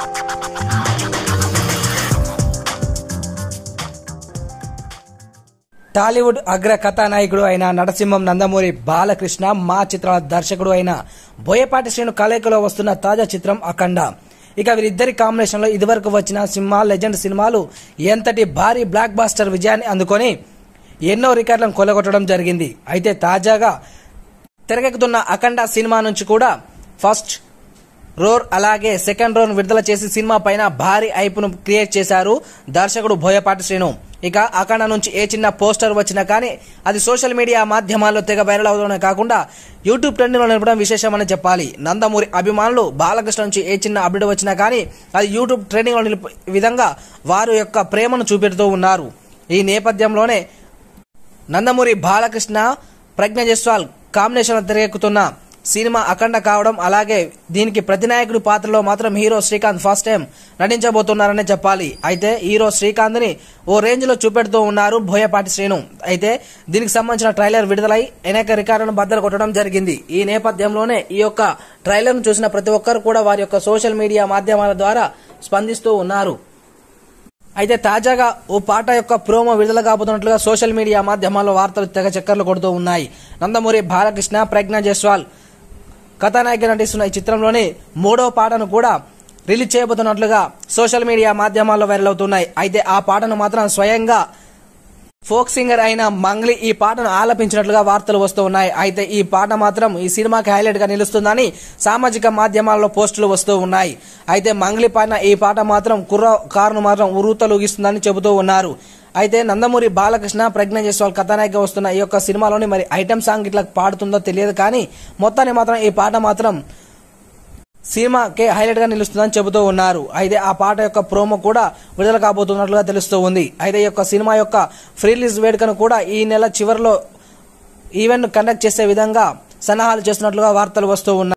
టాలీవుడ్ అగ్ర కథానాయకుడు అయిన నరసింహం నందమూరి బాలకృష్ణ మా చిత్రాల దర్శకుడు అయిన బోయపాటి శ్రీను కలయికలో వస్తున్న తాజా చిత్రం అఖండ ఇక వీరిద్దరి కాంబినేషన్ లో ఇదివరకు వచ్చిన సినిమా లెజెండ్ సినిమాలు ఎంతటి భారీ బ్లాక్ బాస్టర్ విజయాన్ని అందుకొని ఎన్నో రికార్డులను కొలగొట్టడం జరిగింది అయితే తాజాగా తెరకెక్కుతున్న అఖండ సినిమా నుంచి కూడా ఫస్ట్ రోర్ అలాగే సెకండ్ రోర్ విడుదల చేసి సినిమా పైన భారీ ఐపును క్రియేట్ చేశారు దర్శకుడు బోయపాటి శ్రీను ఇక అఖండ నుంచి ఏ చిన్న పోస్టర్ వచ్చినా కానీ అది సోషల్ మీడియా మాధ్యమాల్లో తెగ వైరల్ అవడమే కాకుండా యూట్యూబ్ ట్రెండ్లో నిలపడం విశేషమని చెప్పాలి నందమూరి అభిమానులు బాలకృష్ణ నుంచి ఏ చిన్న అప్డేట్ వచ్చినా కానీ అది యూట్యూబ్ ట్రెండింగ్లో నిలిపే విధంగా వారి యొక్క ప్రేమను చూపెడుతూ ఉన్నారు ఈ నేపథ్యంలోనే నందమూరి బాలకృష్ణ ప్రజ్ఞ జస్వాల్ కాంబినేషన్ తెరకెక్కుతున్న సినిమా అఖండ కావడం అలాగే దీనికి ప్రతినాయకుడి పాత్రలో మాత్రం హీరో శ్రీకాంత్ ఫస్ట్ టైం నటించబోతున్నారనే చెప్పాలి అయితే హీరో శ్రీకాంత్ ని ఓ రేంజ్ లో చూపెడుతూ ఉన్నారు భోయపాటి శ్రీను అయితే దీనికి సంబంధించిన ట్రైలర్ విడుదలై అనేక రికార్డులను బద్దలు కొట్టడం జరిగింది ఈ నేపథ్యంలోనే ఈ యొక్క ట్రైలర్ ను చూసిన ప్రతి ఒక్కరు కూడా వారి యొక్క సోషల్ మీడియా మాధ్యమాల ద్వారా స్పందిస్తూ ఉన్నారు అయితే తాజాగా ఓ పాట యొక్క ప్రోమో విడుదల కాబోతున్నట్లుగా సోషల్ మీడియా మాధ్యమాల్లో వార్తలు తెగ చక్కర్లు కొడుతూ ఉన్నాయి నందమూరి బాలకృష్ణ ప్రజ్ఞ జైస్వాల్ కథానాయక నటిస్తున్న ఈ చిత్రంలోని మూడో పాటను కూడా రిలీజ్ చేయబోతున్నట్లుగా సోషల్ మీడియా మాధ్యమాల్లో వైరల్ అవుతున్నాయి అయితే ఆ పాటను మాత్రం స్వయంగా ఫోక్ సింగర్ అయిన మంగ్లీ ఈ పాటను ఆలపించినట్లుగా వార్తలు వస్తూ ఉన్నాయి అయితే ఈ పాట మాత్రం ఈ సినిమాకి హైలైట్ గా నిలుస్తుందని సామాజిక మాధ్యమాల్లో పోస్టులు వస్తూ ఉన్నాయి అయితే మంగ్లీ పాడిన ఈ పాట మాత్రం కుర్ర కారును మాత్రం ఉరుతలుగిస్తుందని చెబుతూ ఉన్నారు అయితే నందమూరి బాలకృష్ణ ప్రజ్ఞ జైస్వాల్ కథానాయిక వస్తున్న ఈ యొక్క సినిమాలోని మరి ఐటమ్ సాంగ్ ఇట్లా పాడుతుందో తెలియదు కానీ మొత్తాన్ని మాత్రం ఈ పాట మాత్రం సినిమాకే హైలైట్ గా నిలుస్తుందని చెబుతూ ఉన్నారు అయితే ఆ పాట యొక్క ప్రోమో కూడా విడుదల కాబోతున్నట్లుగా తెలుస్తూ ఉంది అయితే ఈ యొక్క సినిమా యొక్క ఫ్రీ రిలీజ్ వేడుకను కూడా ఈ నెల చివరిలో ఈవెంట్ కండక్ట్ చేసే విధంగా సన్నాహాలు చేస్తున్నట్లుగా వార్తలు వస్తూ ఉన్నాయి